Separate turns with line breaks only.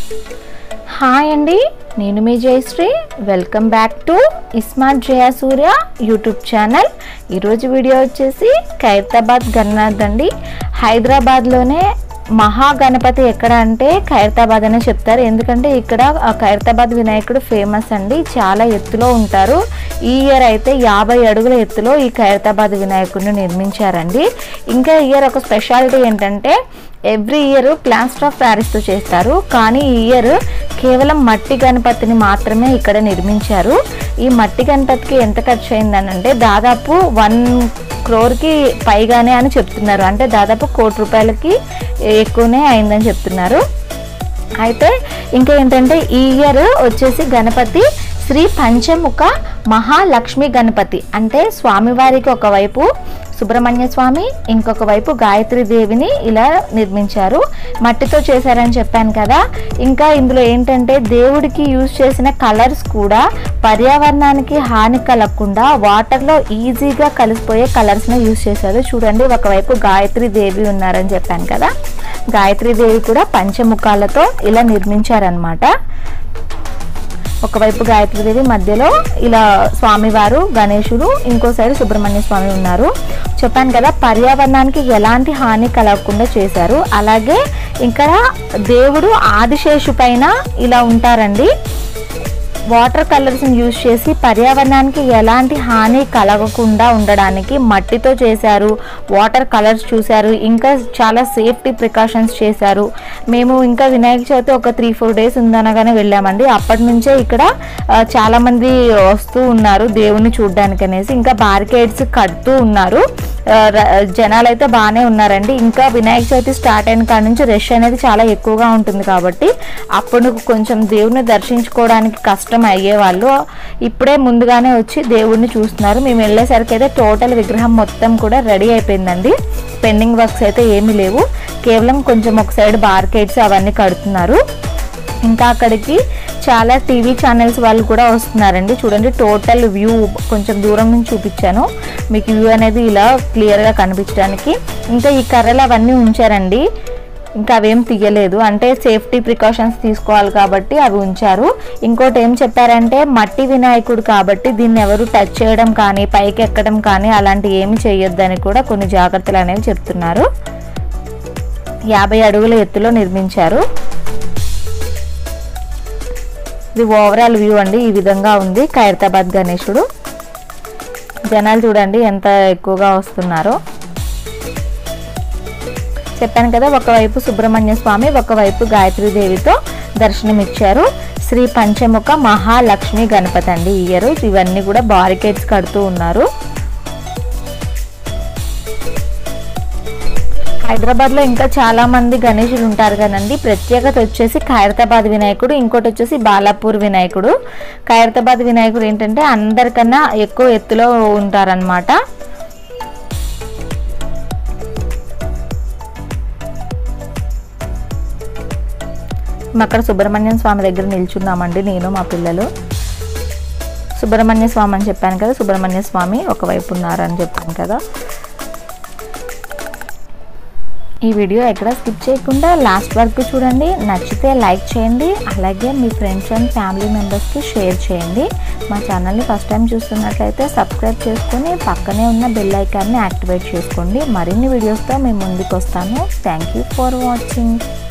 hi అండి నేను మీ Jayasree welcome back to iSmart Jaya Surya YouTube channel ఈరోజు వీడియో వచ్చేసి ఖైరతాబాద్ గన్నాథ్ అండి హైదరాబాద్లోనే మహాగణపతి ఎక్కడ అంటే ఖైరతాబాద్ అనే చెప్తారు ఎందుకంటే ఇక్కడ ఆ ఖైరతాబాద్ వినాయకుడు ఫేమస్ అండి చాలా ఎత్తులో ఉంటారు ఈ ఇయర్ అయితే యాభై అడుగుల ఎత్తులో ఈ ఖైరతాబాద్ వినాయకుడిని నిర్మించారండి ఇంకా ఈ ఇయర్ ఒక స్పెషాలిటీ ఏంటంటే ఎవ్రీ ఇయర్ ప్లాస్టర్ ఆఫ్ ప్యారిస్తో చేస్తారు కానీ ఈ ఇయర్ కేవలం మట్టి గణపతిని మాత్రమే ఇక్కడ నిర్మించారు ఈ మట్టి గణపతికి ఎంత ఖర్చు అయిందని అంటే దాదాపు వన్ క్రోర్కి పైగానే అని చెప్తున్నారు అంటే దాదాపు కోటి రూపాయలకి ఎక్కువనే అయిందని చెప్తున్నారు అయితే ఇంకా ఏంటంటే ఈ ఇయర్ వచ్చేసి గణపతి శ్రీ పంచముఖ మహాలక్ష్మి గణపతి అంటే స్వామివారికి ఒకవైపు సుబ్రహ్మణ్య స్వామి ఇంకొక వైపు గాయత్రి దేవిని ఇలా నిర్మించారు మట్టితో చేశారని చెప్పాను కదా ఇంకా ఇందులో ఏంటంటే దేవుడికి యూజ్ చేసిన కలర్స్ కూడా పర్యావరణానికి హాని కలగకుండా వాటర్లో ఈజీగా కలిసిపోయే కలర్స్ని యూజ్ చేశారు చూడండి ఒకవైపు గాయత్రి దేవి ఉన్నారని చెప్పాను కదా గాయత్రి దేవి కూడా పంచముఖాలతో ఇలా నిర్మించారనమాట ఒకవైపు గాయత్రీదేవి మధ్యలో ఇలా స్వామివారు గణేశుడు ఇంకో సైడ్ సుబ్రహ్మణ్య స్వామి ఉన్నారు చెప్పాను కదా పర్యావరణానికి ఎలాంటి హాని కలగకుండా చేశారు అలాగే ఇక్కడ దేవుడు ఆదిశేషు పైన ఇలా ఉంటారండి వాటర్ కలర్స్ని యూజ్ చేసి పర్యావరణానికి ఎలాంటి హాని కలగకుండా ఉండడానికి మట్టితో చేశారు వాటర్ కలర్స్ చూశారు ఇంకా చాలా సేఫ్టీ ప్రికాషన్స్ చేశారు మేము ఇంకా వినాయక చవితి ఒక త్రీ ఫోర్ డేస్ ఉందనగానే వెళ్ళామండి అప్పటి నుంచే ఇక్కడ ఆ, చాలా మంది వస్తూ ఉన్నారు దేవుణ్ణి చూడడానికి అనేసి ఇంకా బారికేడ్స్ కడుతూ ఉన్నారు ఆ, ర- జనాలు అయితే బాగానే ఉన్నారండి ఇంకా వినాయక చవితి స్టార్ట్ అయిన కాడ నుంచి రష్ అనేది చాలా ఎక్కువగా ఉంటుంది కాబట్టి అప్పుడు కొంచెం దేవుణ్ణి దర్శించుకోవడానికి కష్టం అయ్యేవాళ్ళు ఇప్పుడే ముందుగానే వచ్చి దేవుణ్ణి చూస్తున్నారు మేము వెళ్ళేసరికి అయితే టోటల్ విగ్రహం మొత్తం కూడా రెడీ అయిపోయిందండి పెండింగ్ వర్క్స్ అయితే ఏమీ లేవు కేవలం కొంచెం ఒక సైడ్ బార్కెట్స్ అవన్నీ కడుతున్నారు ఇంకా అక్కడికి చాలా టీవీ ఛానల్స్ వాళ్ళు కూడా వస్తున్నారండి చూడండి టోటల్ వ్యూ కొంచెం దూరం నుంచి చూపించాను మీకు వ్యూ అనేది ఇలా క్లియర్గా కనిపించడానికి ఇంకా ఈ కర్రలు అవన్నీ ఉంచారండి ఇంకా అవేం తీయలేదు అంటే సేఫ్టీ ప్రికాషన్స్ తీసుకోవాలి కాబట్టి అవి ఉంచారు ఇంకోటి ఏం చెప్పారంటే మట్టి వినాయకుడు కాబట్టి దీన్ని ఎవరు టచ్ చేయడం కానీ పైకి ఎక్కడం కానీ అలాంటి ఏమి చేయొద్దని కూడా కొన్ని జాగ్రత్తలు అనేవి చెప్తున్నారు యాభై అడుగుల ఎత్తులో నిర్మించారు ఇది ఓవరాల్ వ్యూ అండి ఈ విధంగా ఉంది ఖైరతాబాద్ గణేశుడు జనాలు చూడండి ఎంత ఎక్కువగా వస్తున్నారో చెప్పాను కదా ఒకవైపు సుబ్రహ్మణ్య స్వామి ఒకవైపు గాయత్రి దేవితో దర్శనమిచ్చారు శ్రీ పంచముఖ మహాలక్ష్మి గణపతి అండి ఈ ఇయర్ ఇవన్నీ కూడా బారికేడ్స్ కడుతూ ఉన్నారు హైదరాబాద్లో ఇంకా చాలా మంది గణేషులు ఉంటారు కదండి ప్రత్యేకత వచ్చేసి ఖైరతాబాద్ వినాయకుడు ఇంకోటి వచ్చేసి బాలాపూర్ వినాయకుడు ఖైరతాబాద్ వినాయకుడు ఏంటంటే అందరికన్నా ఎక్కువ ఎత్తులో ఉంటారనమాట మేము అక్కడ సుబ్రహ్మణ్యం స్వామి దగ్గర నిల్చున్నామండి నేను మా పిల్లలు సుబ్రహ్మణ్య స్వామి అని చెప్పాను కదా సుబ్రహ్మణ్య స్వామి ఒకవైపు ఉన్నారని చెప్పాను కదా ఈ వీడియో ఎక్కడ స్కిప్ చేయకుండా లాస్ట్ వరకు చూడండి నచ్చితే లైక్ చేయండి అలాగే మీ ఫ్రెండ్స్ అండ్ ఫ్యామిలీ మెంబర్స్కి షేర్ చేయండి మా ఛానల్ని ఫస్ట్ టైం చూస్తున్నట్లయితే సబ్స్క్రైబ్ చేసుకొని పక్కనే ఉన్న బెల్ ఐకాన్ని యాక్టివేట్ చేసుకోండి మరిన్ని వీడియోస్తో మేము ముందుకు వస్తాను థ్యాంక్ యూ ఫర్ వాచింగ్